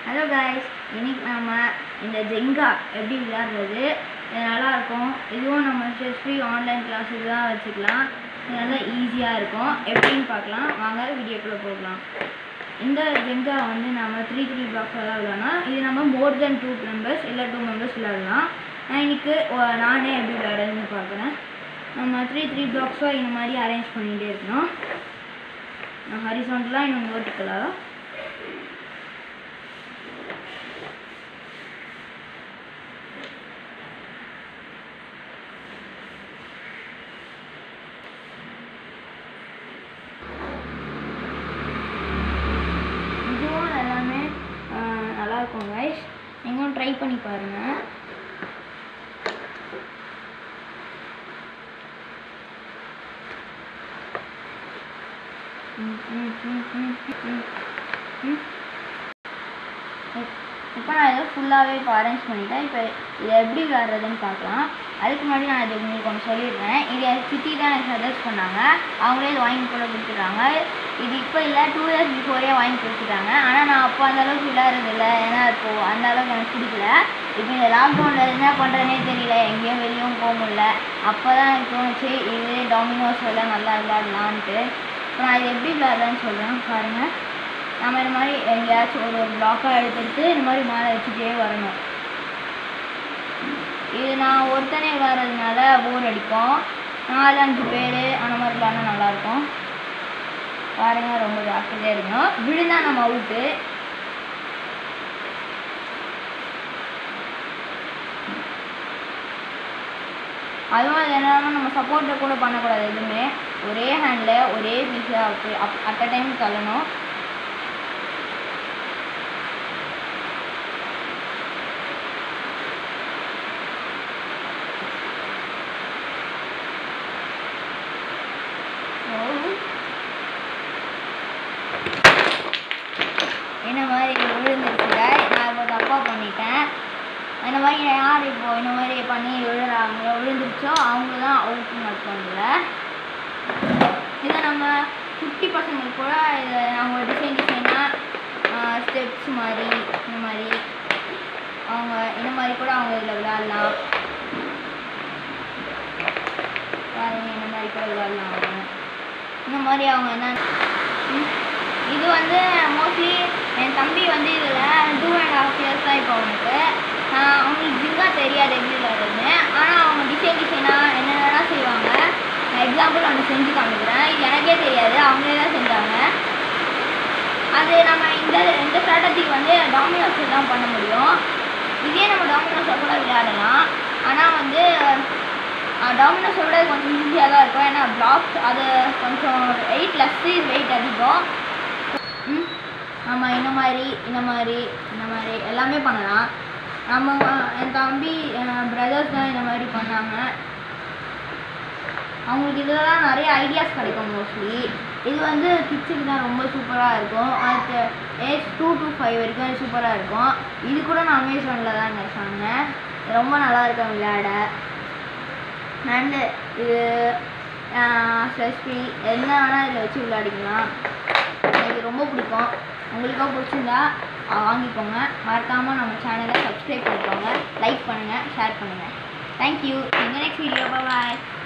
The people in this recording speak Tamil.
ஹலோ காய்ஸ் இன்னைக்கு நாம இந்த ஜெங்கா எப்படி விளையாடுறது இது நல்லா இருக்கும் இதுவும் நம்ம ஸ்ட்ரெஸ் ஃப்ரீ ஆன்லைன் கிளாஸுக்கு தான் வச்சுக்கலாம் இது நல்லா ஈஸியாக இருக்கும் எப்படின்னு பார்க்கலாம் வாங்க வீடியோக்குள்ளே போகலாம் இந்த ஜெங்கா வந்து நம்ம த்ரீ த்ரீ பிளாக்ஸ் விளையாடலாம்னா இது நம்ம மோர் தென் டூ மெம்பர்ஸ் இல்லை டூ மெம்பர்ஸ் விளையாடலாம் நான் இன்னைக்கு ஒ- நானே எப்படி விளையாடுறதுன்னு பார்க்குறேன் நம்ம த்ரீ த்ரீ பிளாக்ஸாக இந்த மாதிரி அரேஞ்ச் பண்ணிகிட்டே இருக்கணும் ஹரிசாண்டலாக இன்னொன்று வேர்ட்டிக்கலாக இதுவும் எல்லாமே ஆஹ், நல்லா இருக்கும் கைஸ் நீங்களும் ட்ரை பண்ணி பாருங்கள் இப்போ நான் இதை ஃபுல்லாகவே இப்போ அரேஞ்ச் பண்ணிட்டேன் இப்போ இதை எப்படி விளாட்றதுன்னு பார்க்கலாம் அதுக்கு முன்னாடி நான் இது உங்களுக்கு ஒன்று சொல்லிடுறேன் இதை சிட்டி தான் எனக்கு சஜஸ்ட் பண்ணாங்க அவங்களே இது வாங்கி கூட கொடுத்துட்டாங்க இது இப்போ இல்லை டூ இயர்ஸ் பிஃபோரே வாங்கி கொடுத்துட்டாங்க ஆனால் நான் அப்போ அந்த அளவுக்கு விளையாடுறது இல்லை ஏன்னா இப்போது அந்த அளவுக்கு எனக்கு பிடிக்கல இப்போ இந்த லாக்டவுனில் என்ன பண்ணுறதுனே தெரியல எங்கேயும் வெளியும் போக முடியல அப்போ தான் எனக்கு தோணுச்சு இது டாமினோஸ் எல்லாம் நல்லா விளையாடலான்ட்டு இப்போ நான் இது எப்படி விளையாடுறேன்னு சொல்கிறேன் பாருங்கள் நம்ம இந்த மாதிரி எங்கேயாச்சும் ஒரு ஒரு பிளாக்காக எடுத்துட்டு இந்த மாதிரி மேலே வச்சுட்டே வரணும் இது நான் ஒருத்தனே விளையாடுறதுனால போர் அடிக்கும் நாலு அஞ்சு பேர் அந்த மாதிரி விளையாடினா நல்லாயிருக்கும் பாருங்க ரொம்ப ஜாக்கிரதையாக இருக்கணும் விழுந்தா நம்ம அவுட்டு அதுவும் அது என்னன்னா நம்ம சப்போர்ட்டை கூட பண்ணக்கூடாது எதுவுமே ஒரே ஹேண்டில் ஒரே பீஸை அப்படி அப் அட் அ டைம் தள்ளணும் என்ன மாதிரி விழுந்துருச்சுல நான் இப்போ தப்பாக பண்ணிட்டேன் இந்த மாதிரி யார் இப்போ இந்த மாதிரி பண்ணி விழுறாங்களோ விழுந்துருச்சோ அவங்க தான் அவுட்னு அர்த்தம்ல இதை நம்ம குட்டி பசங்களுக்கு கூட இதை அவங்க டிசைன் டிசைனாக ஸ்டெப்ஸ் மாதிரி இந்த மாதிரி அவங்க இந்த மாதிரி கூட அவங்க இதில் விளையாடலாம் பாருங்க இந்த மாதிரி கூட விளையாடலாம் அவங்க இந்த மாதிரி அவங்க என்ன ம், இது வந்து மோஸ்ட்லி என் தம்பி வந்து இதில் டூ அண்ட் ஹாஃப் இயர்ஸ் தான் இப்போ அவனுக்கு ஆஹ் அவங்களுக்கு ஜிங்கா தெரியாது எப்படி விளையாடுறதுன்னு ஆனால் அவங்க டிசைன் டிசைனாக என்னென்ன செய்வாங்க நான் எக்ஸாம்பிள் ஒன்று செஞ்சு காமிக்கிறேன் இது எனக்கே தெரியாது அவங்களே தான் செஞ்சாங்க அது நம்ம இந்த இந்த ஸ்ட்ராட்டஜிக்கு வந்து டாமினோஸில் தான் பண்ண முடியும் இதே நம்ம டாமினோஸில் கூட விளையாடலாம் ஆனால் வந்து டாமினோஸை விட இது கொஞ்சம் ஈஸியாக தான் இருக்கும் ஏன்னா பிளாக்ஸ் அது கொஞ்சம் வெயிட் லெஸ்ஸு இது வெயிட் அதிகம் ம் நம்ம இந்த மாதிரி இந்த மாதிரி இந்த மாதிரி எல்லாமே பண்ணலாம் நம்ம என் தம்பி பிரதர்ஸ் தான் இந்த மாதிரி பண்ணாங்க அவங்களுக்கு இதெல்லாம் நிறைய ஐடியாஸ் கிடைக்கும் மோஸ்ட்லி இது வந்து கிட்ஸுக்கு தான் ரொம்ப சூப்பராக இருக்கும் அது ஏஜ் டூ டு ஃபைவ் வரைக்கும் சூப்பராக இருக்கும் இது கூட நான் அமேசானில் தாங்க சொன்னேன் ரொம்ப நல்லா இருக்கும் விளையாட அண்டு இது ஸ்ட்ரெஸ் ஃப்ரீ என்ன வேணால் இதில் வச்சு விளையாடிக்கலாம் எனக்கு ரொம்ப பிடிக்கும் உங்களுக்கும் பிடிச்சிருந்தா அஹ் வாங்கிக்கோங்க மறக்காமல் நம்ம சேனலை சப்ஸ்கிரைப் பண்ணிக்கோங்க லைக் பண்ணுங்கள் ஷேர் பண்ணுங்கள் தேங்க்யூ எங்கள் நெக்ஸ்ட் வீடியோ பாய்